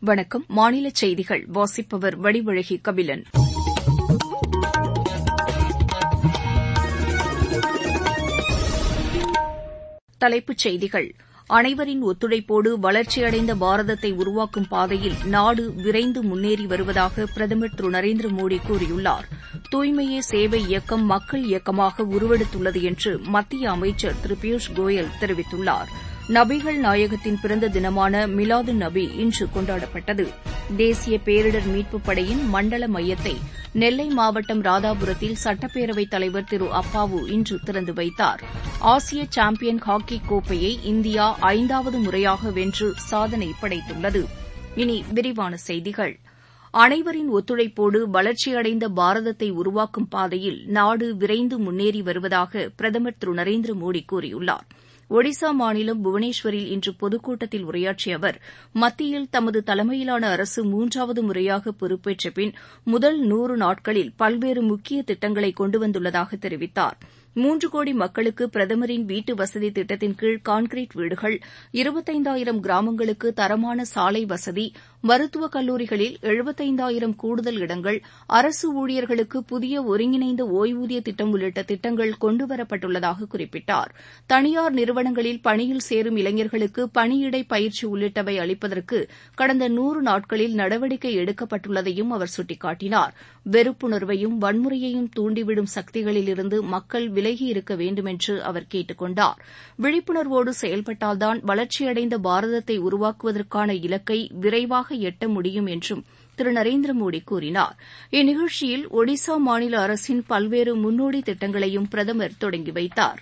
வணக்கம் மாநில செய்திகள் வாசிப்பவர் வடிவழகி கபிலன் தலைப்புச் செய்திகள் அனைவரின் ஒத்துழைப்போடு வளர்ச்சியடைந்த பாரதத்தை உருவாக்கும் பாதையில் நாடு விரைந்து முன்னேறி வருவதாக பிரதமர் திரு நரேந்திர மோடி கூறியுள்ளார் தூய்மையே சேவை இயக்கம் மக்கள் இயக்கமாக உருவெடுத்துள்ளது என்று மத்திய அமைச்சர் திரு பியூஷ் கோயல் தெரிவித்துள்ளார் நபிகள் நாயகத்தின் பிறந்த தினமான மிலாது நபி இன்று கொண்டாடப்பட்டது தேசிய பேரிடர் மீட்புப் படையின் மண்டல மையத்தை நெல்லை மாவட்டம் ராதாபுரத்தில் சட்டப்பேரவைத் தலைவர் திரு அப்பாவு இன்று திறந்து வைத்தார் ஆசிய சாம்பியன் ஹாக்கி கோப்பையை இந்தியா ஐந்தாவது முறையாக வென்று சாதனை படைத்துள்ளது இனி விரிவான செய்திகள் அனைவரின் ஒத்துழைப்போடு வளர்ச்சியடைந்த பாரதத்தை உருவாக்கும் பாதையில் நாடு விரைந்து முன்னேறி வருவதாக பிரதமர் திரு நரேந்திர மோடி கூறியுள்ளார் ஒடிசா மாநிலம் புவனேஸ்வரில் இன்று பொதுக்கூட்டத்தில் உரையாற்றிய அவர் மத்தியில் தமது தலைமையிலான அரசு மூன்றாவது முறையாக பொறுப்பேற்ற பின் முதல் நூறு நாட்களில் பல்வேறு முக்கிய திட்டங்களை கொண்டு வந்துள்ளதாக தெரிவித்தார் மூன்று கோடி மக்களுக்கு பிரதமரின் வீட்டு வசதி திட்டத்தின் கீழ் கான்கிரீட் வீடுகள் இருபத்தைந்தாயிரம் கிராமங்களுக்கு தரமான சாலை வசதி மருத்துவக் கல்லூரிகளில் எழுபத்தைந்தாயிரம் கூடுதல் இடங்கள் அரசு ஊழியர்களுக்கு புதிய ஒருங்கிணைந்த ஒய்வூதிய திட்டம் உள்ளிட்ட திட்டங்கள் கொண்டுவரப்பட்டுள்ளதாக குறிப்பிட்டார் தனியார் நிறுவனங்களில் பணியில் சேரும் இளைஞர்களுக்கு பணியிடை பயிற்சி உள்ளிட்டவை அளிப்பதற்கு கடந்த நூறு நாட்களில் நடவடிக்கை எடுக்கப்பட்டுள்ளதையும் அவர் சுட்டிக்காட்டினார் வெறுப்புணர்வையும் வன்முறையையும் தூண்டிவிடும் சக்திகளிலிருந்து மக்கள் விலகி இருக்க வேண்டுமென்று அவர் கேட்டுக் கொண்டார் விழிப்புணர்வோடு செயல்பட்டால்தான் வளர்ச்சியடைந்த பாரதத்தை உருவாக்குவதற்கான இலக்கை விரைவாக எட்ட முடியும் என்றும் திரு நரேந்திர மோடி கூறினார் இந்நிகழ்ச்சியில் ஒடிசா மாநில அரசின் பல்வேறு முன்னோடி திட்டங்களையும் பிரதமர் தொடங்கி வைத்தார்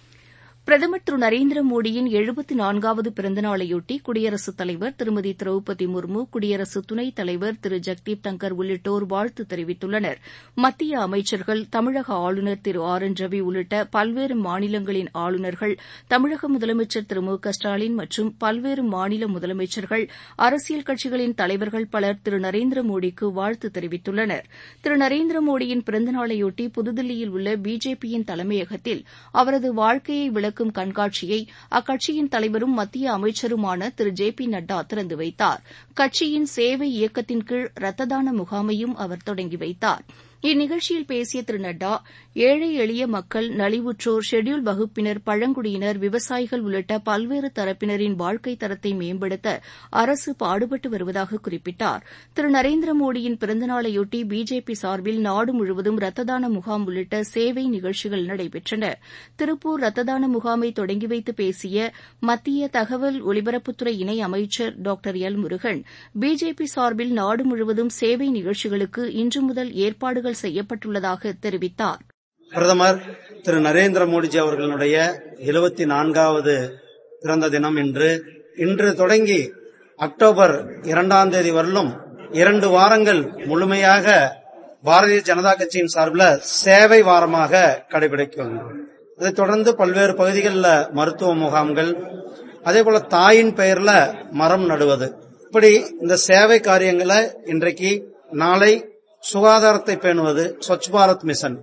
பிரதமர் திரு நரேந்திர மோடியின் எழுபத்து நான்காவது பிறந்தநாளையொட்டி குடியரசுத் தலைவர் திருமதி திரௌபதி முர்மு குடியரசு துணைத் தலைவர் திரு ஜெக்தீப் தங்கர் உள்ளிட்டோர் வாழ்த்து தெரிவித்துள்ளனர் மத்திய அமைச்சர்கள் தமிழக ஆளுநர் திரு ஆர் என் ரவி உள்ளிட்ட பல்வேறு மாநிலங்களின் ஆளுநர்கள் தமிழக முதலமைச்சர் திரு மு க ஸ்டாலின் மற்றும் பல்வேறு மாநில முதலமைச்சர்கள் அரசியல் கட்சிகளின் தலைவர்கள் பலர் திரு நரேந்திர மோடிக்கு வாழ்த்து தெரிவித்துள்ளனர் திரு நரேந்திர மோடியின் பிறந்தநாளையொட்டி புதுதில்லியில் உள்ள பிஜேபியின் தலைமையகத்தில் அவரது வாழ்க்கையை விளக்கும் கண்காட்சியை அக்கட்சியின் தலைவரும் மத்திய அமைச்சருமான திரு ஜே பி நட்டா திறந்து வைத்தார் கட்சியின் சேவை இயக்கத்தின் கீழ் ரத்த தான முகாமையும் அவர் தொடங்கி வைத்தார் இந்நிகழ்ச்சியில் பேசிய திரு நட்டா ஏழை எளிய மக்கள் நலிவுற்றோர் ஷெட்யூல்டு வகுப்பினர் பழங்குடியினர் விவசாயிகள் உள்ளிட்ட பல்வேறு தரப்பினரின் வாழ்க்கைத் தரத்தை மேம்படுத்த அரசு பாடுபட்டு வருவதாக குறிப்பிட்டார் திரு நரேந்திர மோடியின் பிறந்தநாளையொட்டி பிஜேபி சார்பில் நாடு முழுவதும் ரத்த தான முகாம் உள்ளிட்ட சேவை நிகழ்ச்சிகள் நடைபெற்றன திருப்பூர் ரத்த தான முகாமை தொடங்கி வைத்து பேசிய மத்திய தகவல் ஒலிபரப்புத்துறை இணை அமைச்சர் டாக்டர் எல் முருகன் பிஜேபி சார்பில் நாடு முழுவதும் சேவை நிகழ்ச்சிகளுக்கு இன்று முதல் ஏற்பாடுகள் செய்யப்பட்டுள்ளதாக தெரிவித்தார் பிரதமர் திரு நரேந்திர மோடிஜி அவர்களுடைய எழுபத்தி நான்காவது பிறந்த தினம் இன்று இன்று தொடங்கி அக்டோபர் இரண்டாம் தேதி வரலும் இரண்டு வாரங்கள் முழுமையாக பாரதிய ஜனதா கட்சியின் சார்பில் சேவை வாரமாக கடைபிடிக்கும் இதைத் தொடர்ந்து பல்வேறு பகுதிகளில் மருத்துவ முகாம்கள் அதே போல தாயின் பெயர்ல மரம் நடுவது இப்படி இந்த சேவை காரியங்களை இன்றைக்கு நாளை சுகாதாரத்தை பேணுவது ஸ்வச் பாரத் மிஷன்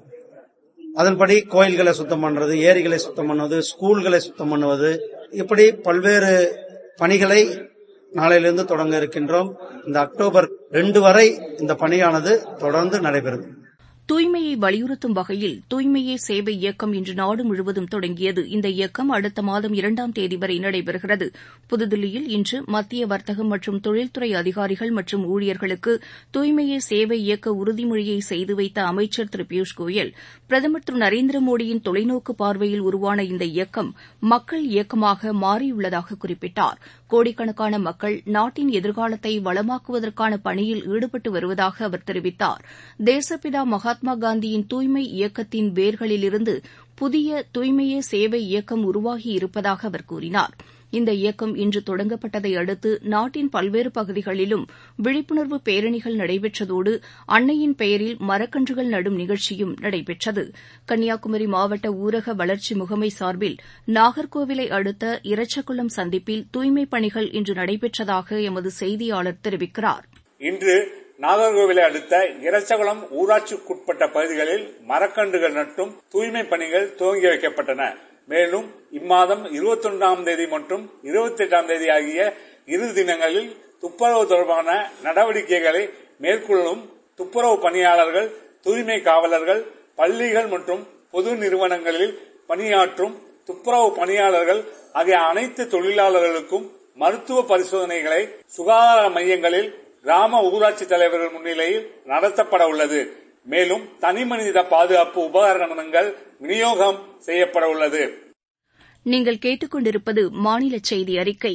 அதன்படி கோயில்களை சுத்தம் பண்றது ஏரிகளை சுத்தம் பண்ணுவது ஸ்கூல்களை சுத்தம் பண்ணுவது இப்படி பல்வேறு பணிகளை நாளையிலிருந்து தொடங்க இருக்கின்றோம் இந்த அக்டோபர் ரெண்டு வரை இந்த பணியானது தொடர்ந்து நடைபெறும் தூய்மையை வலியுறுத்தும் வகையில் தூய்மையே சேவை இயக்கம் இன்று நாடு முழுவதும் தொடங்கியது இந்த இயக்கம் அடுத்த மாதம் இரண்டாம் தேதி வரை நடைபெறுகிறது புதுதில்லியில் இன்று மத்திய வர்த்தகம் மற்றும் தொழில்துறை அதிகாரிகள் மற்றும் ஊழியர்களுக்கு தூய்மையே சேவை இயக்க உறுதிமொழியை செய்து வைத்த அமைச்சர் திரு பியூஷ் கோயல் பிரதமர் திரு நரேந்திர மோடியின் தொலைநோக்கு பார்வையில் உருவான இந்த இயக்கம் மக்கள் இயக்கமாக மாறியுள்ளதாக குறிப்பிட்டார் கோடிக்கணக்கான மக்கள் நாட்டின் எதிர்காலத்தை வளமாக்குவதற்கான பணியில் ஈடுபட்டு வருவதாக அவர் தெரிவித்தார் தேசப்பிதா மகாத்மா காந்தியின் தூய்மை இயக்கத்தின் வேர்களிலிருந்து புதிய தூய்மையே சேவை இயக்கம் உருவாகி இருப்பதாக அவர் கூறினார் இந்த இயக்கம் இன்று தொடங்கப்பட்டதை அடுத்து நாட்டின் பல்வேறு பகுதிகளிலும் விழிப்புணர்வு பேரணிகள் நடைபெற்றதோடு அன்னையின் பெயரில் மரக்கன்றுகள் நடும் நிகழ்ச்சியும் நடைபெற்றது கன்னியாகுமரி மாவட்ட ஊரக வளர்ச்சி முகமை சார்பில் நாகர்கோவிலை அடுத்த இரச்சகுளம் சந்திப்பில் தூய்மைப் பணிகள் இன்று நடைபெற்றதாக எமது செய்தியாளர் தெரிவிக்கிறார் இன்று நாகர்கோவிலை அடுத்த இரச்சகுளம் ஊராட்சிக்குட்பட்ட பகுதிகளில் மரக்கன்றுகள் நட்டும் தூய்மை பணிகள் துவங்கி வைக்கப்பட்டன மேலும் இம்மாதம் இருபத்தி ஒன்றாம் தேதி மற்றும் இருபத்தி எட்டாம் தேதி ஆகிய இரு தினங்களில் துப்புரவு தொடர்பான நடவடிக்கைகளை மேற்கொள்ளும் துப்புரவு பணியாளர்கள் தூய்மை காவலர்கள் பள்ளிகள் மற்றும் பொது நிறுவனங்களில் பணியாற்றும் துப்புரவு பணியாளர்கள் ஆகிய அனைத்து தொழிலாளர்களுக்கும் மருத்துவ பரிசோதனைகளை சுகாதார மையங்களில் கிராம ஊராட்சி தலைவர்கள் முன்னிலையில் நடத்தப்பட உள்ளது மேலும் தனிமனித பாதுகாப்பு உபகரணங்கள் விநியோகம் செய்யப்பட உள்ளது நீங்கள் கேட்டுக்கொண்டிருப்பது மாநில செய்தி அறிக்கை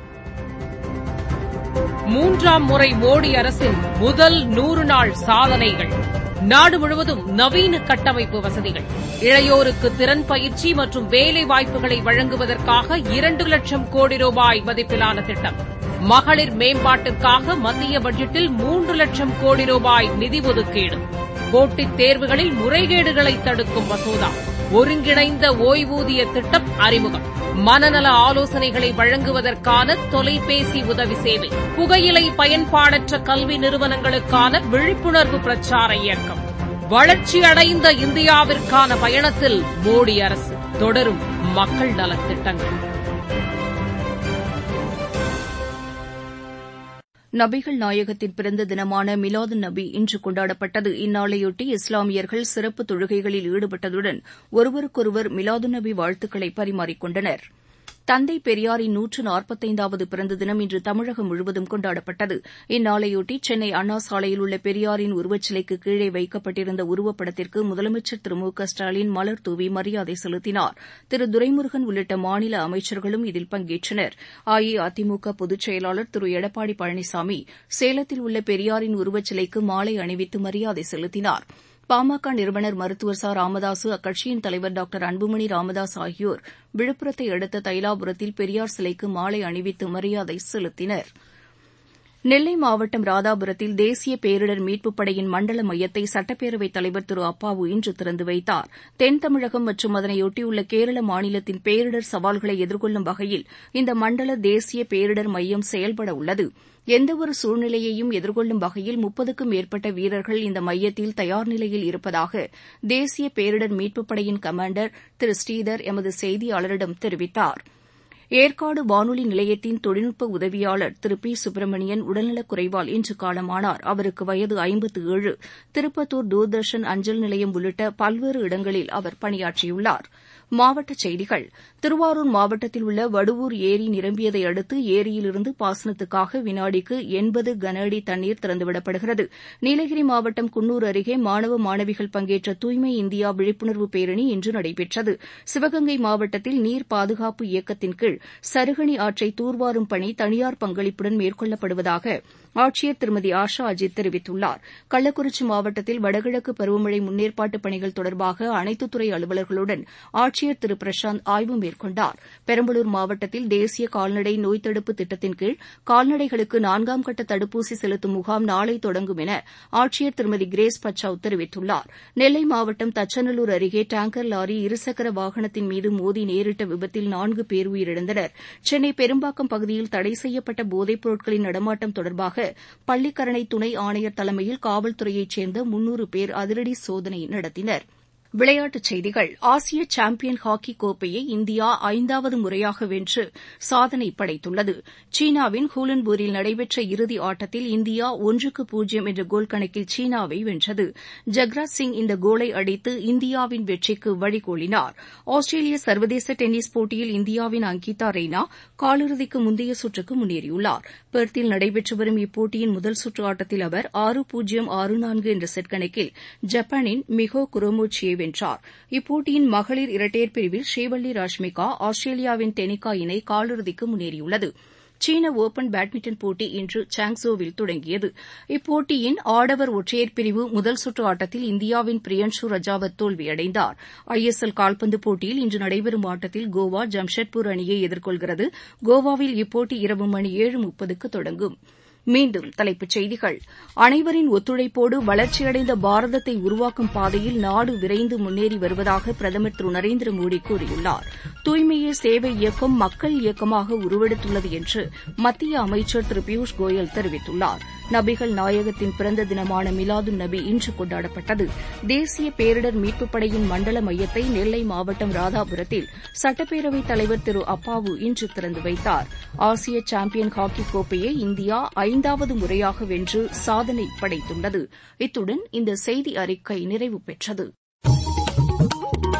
மூன்றாம் முறை மோடி அரசின் முதல் நூறு நாள் சாதனைகள் நாடு முழுவதும் நவீன கட்டமைப்பு வசதிகள் இளையோருக்கு திறன் பயிற்சி மற்றும் வேலை வாய்ப்புகளை வழங்குவதற்காக இரண்டு லட்சம் கோடி ரூபாய் மதிப்பிலான திட்டம் மகளிர் மேம்பாட்டிற்காக மத்திய பட்ஜெட்டில் மூன்று லட்சம் கோடி ரூபாய் நிதி ஒதுக்கீடு போட்டித் தேர்வுகளில் முறைகேடுகளை தடுக்கும் மசோதா ஒருங்கிணைந்த ஓய்வூதிய திட்டம் அறிமுகம் மனநல ஆலோசனைகளை வழங்குவதற்கான தொலைபேசி உதவி சேவை புகையிலை பயன்பாடற்ற கல்வி நிறுவனங்களுக்கான விழிப்புணர்வு பிரச்சார இயக்கம் வளர்ச்சியடைந்த இந்தியாவிற்கான பயணத்தில் மோடி அரசு தொடரும் மக்கள் நலத் திட்டங்கள் நபிகள் நாயகத்தின் பிறந்த தினமான மிலாது நபி இன்று கொண்டாடப்பட்டது இந்நாளையொட்டி இஸ்லாமியர்கள் சிறப்பு தொழுகைகளில் ஈடுபட்டதுடன் ஒருவருக்கொருவர் மிலாது நபி வாழ்த்துக்களை பரிமாறிக் கொண்டனர் தந்தை பெரியாரின் நூற்று நாற்பத்தைந்தாவது பிறந்த தினம் இன்று தமிழகம் முழுவதும் கொண்டாடப்பட்டது இந்நாளையொட்டி சென்னை அண்ணா சாலையில் உள்ள பெரியாரின் உருவச்சிலைக்கு கீழே வைக்கப்பட்டிருந்த உருவப்படத்திற்கு முதலமைச்சர் திரு மு க ஸ்டாலின் மலர் தூவி மரியாதை செலுத்தினார் திரு துரைமுருகன் உள்ளிட்ட மாநில அமைச்சர்களும் இதில் பங்கேற்றனர் அஇஅதிமுக பொதுச் செயலாளர் திரு எடப்பாடி பழனிசாமி சேலத்தில் உள்ள பெரியாரின் உருவச்சிலைக்கு மாலை அணிவித்து மரியாதை செலுத்தினார் பாமக நிறுவனர் மருத்துவர் ச ராமதாசு அக்கட்சியின் தலைவர் டாக்டர் அன்புமணி ராமதாஸ் ஆகியோர் விழுப்புரத்தை அடுத்த தைலாபுரத்தில் பெரியார் சிலைக்கு மாலை அணிவித்து மரியாதை செலுத்தினர் நெல்லை மாவட்டம் ராதாபுரத்தில் தேசிய பேரிடர் மீட்புப் படையின் மண்டல மையத்தை சட்டப்பேரவைத் தலைவர் திரு அப்பாவு இன்று திறந்து வைத்தார் தென் தமிழகம் மற்றும் அதனையொட்டியுள்ள கேரள மாநிலத்தின் பேரிடர் சவால்களை எதிர்கொள்ளும் வகையில் இந்த மண்டல தேசிய பேரிடர் மையம் செயல்பட உள்ளது எந்தவொரு சூழ்நிலையையும் எதிர்கொள்ளும் வகையில் முப்பதுக்கும் மேற்பட்ட வீரர்கள் இந்த மையத்தில் தயார் நிலையில் இருப்பதாக தேசிய பேரிடர் மீட்புப் படையின் கமாண்டர் திரு ஸ்ரீதர் எமது செய்தியாளரிடம் தெரிவித்தார் ஏற்காடு வானொலி நிலையத்தின் தொழில்நுட்ப உதவியாளர் திரு பி சுப்பிரமணியன் உடல்நலக் குறைவால் இன்று காலமானார் அவருக்கு வயது ஐம்பத்து ஏழு திருப்பத்தூர் தூர்தர்ஷன் அஞ்சல் நிலையம் உள்ளிட்ட பல்வேறு இடங்களில் அவர் பணியாற்றியுள்ளார் மாவட்டச் செய்திகள் திருவாரூர் மாவட்டத்தில் உள்ள வடுவூர் ஏரி நிரம்பியதை அடுத்து ஏரியிலிருந்து பாசனத்துக்காக வினாடிக்கு எண்பது கன அடி தண்ணீர் திறந்துவிடப்படுகிறது நீலகிரி மாவட்டம் குன்னூர் அருகே மாணவ மாணவிகள் பங்கேற்ற தூய்மை இந்தியா விழிப்புணர்வு பேரணி இன்று நடைபெற்றது சிவகங்கை மாவட்டத்தில் நீர் பாதுகாப்பு இயக்கத்தின் கீழ் சருகணி ஆற்றை தூர்வாரும் பணி தனியார் பங்களிப்புடன் மேற்கொள்ளப்படுவதாக ஆட்சியர் திருமதி ஆஷா அஜித் தெரிவித்துள்ளார் கள்ளக்குறிச்சி மாவட்டத்தில் வடகிழக்கு பருவமழை முன்னேற்பாட்டுப் பணிகள் தொடர்பாக அனைத்துத்துறை அலுவலர்களுடன் ஆட்சியர் திரு பிரசாந்த் ஆய்வு மேற்கொண்டார் பெரம்பலூர் மாவட்டத்தில் தேசிய கால்நடை நோய் தடுப்பு திட்டத்தின் கீழ் கால்நடைகளுக்கு நான்காம் கட்ட தடுப்பூசி செலுத்தும் முகாம் நாளை தொடங்கும் என ஆட்சியர் திருமதி கிரேஸ் பச்சாவ் தெரிவித்துள்ளார் நெல்லை மாவட்டம் தச்சநல்லூர் அருகே டேங்கர் லாரி இருசக்கர வாகனத்தின் மீது மோதி நேரிட்ட விபத்தில் நான்கு பேர் உயிரிழந்தனர் சென்னை பெரும்பாக்கம் பகுதியில் தடை செய்யப்பட்ட போதைப் பொருட்களின் நடமாட்டம் தொடர்பாக பள்ளிக்கரணை துணை ஆணையர் தலைமையில் காவல்துறையைச் சேர்ந்த முன்னூறு பேர் அதிரடி சோதனை நடத்தினர் விளையாட்டுச் செய்திகள் ஆசிய சாம்பியன் ஹாக்கி கோப்பையை இந்தியா ஐந்தாவது முறையாக வென்று சாதனை படைத்துள்ளது சீனாவின் ஹூலன்பூரில் நடைபெற்ற இறுதி ஆட்டத்தில் இந்தியா ஒன்றுக்கு பூஜ்ஜியம் என்ற கோல் கணக்கில் சீனாவை வென்றது ஜக்ராஜ் சிங் இந்த கோலை அடித்து இந்தியாவின் வெற்றிக்கு வழிகோலினார் ஆஸ்திரேலிய சர்வதேச டென்னிஸ் போட்டியில் இந்தியாவின் அங்கிதா ரெய்னா காலிறுதிக்கு முந்தைய சுற்றுக்கு முன்னேறியுள்ளார் பெர்த்தில் நடைபெற்று வரும் இப்போட்டியின் முதல் சுற்று ஆட்டத்தில் அவர் ஆறு பூஜ்ஜியம் ஆறு நான்கு என்ற செட் கணக்கில் ஜப்பானின் மிஹோ குரோமோச்சியை வென்றார் இப்போட்டியின் மகளிர் இரட்டையர் பிரிவில் ஸ்ரீவள்ளி ராஷ்மிகா ஆஸ்திரேலியாவின் தெனிகா இணை காலிறுதிக்கு முன்னேறியுள்ளது சீன ஒபன் பேட்மிண்டன் போட்டி இன்று சாங்ஸோவில் தொடங்கியது இப்போட்டியின் ஆடவர் ஒற்றையர் பிரிவு முதல் சுற்று ஆட்டத்தில் இந்தியாவின் பிரியன்ஷு ரஜாவத் தோல்வியடைந்தார் ஐ எஸ் எல் கால்பந்து போட்டியில் இன்று நடைபெறும் ஆட்டத்தில் கோவா ஜம்ஷெட்பூர் அணியை எதிர்கொள்கிறது கோவாவில் இப்போட்டி இரவு மணி ஏழு முப்பதுக்கு தொடங்கும் மீண்டும் தலைப்புச் செய்திகள் அனைவரின் ஒத்துழைப்போடு வளர்ச்சியடைந்த பாரதத்தை உருவாக்கும் பாதையில் நாடு விரைந்து முன்னேறி வருவதாக பிரதமர் திரு நரேந்திர மோடி கூறியுள்ளார் தூய்மையே சேவை இயக்கம் மக்கள் இயக்கமாக உருவெடுத்துள்ளது என்று மத்திய அமைச்சர் திரு பியூஷ் கோயல் தெரிவித்துள்ளார் நபிகள் நாயகத்தின் பிறந்த தினமான மிலாது நபி இன்று கொண்டாடப்பட்டது தேசிய பேரிடர் மீட்புப் படையின் மண்டல மையத்தை நெல்லை மாவட்டம் ராதாபுரத்தில் சட்டப்பேரவைத் தலைவர் திரு அப்பாவு இன்று திறந்து வைத்தார் ஆசிய சாம்பியன் ஹாக்கி கோப்பையை இந்தியா ஐந்தாவது முறையாக வென்று சாதனை படைத்துள்ளது இத்துடன் இந்த செய்தி அறிக்கை நிறைவு பெற்றது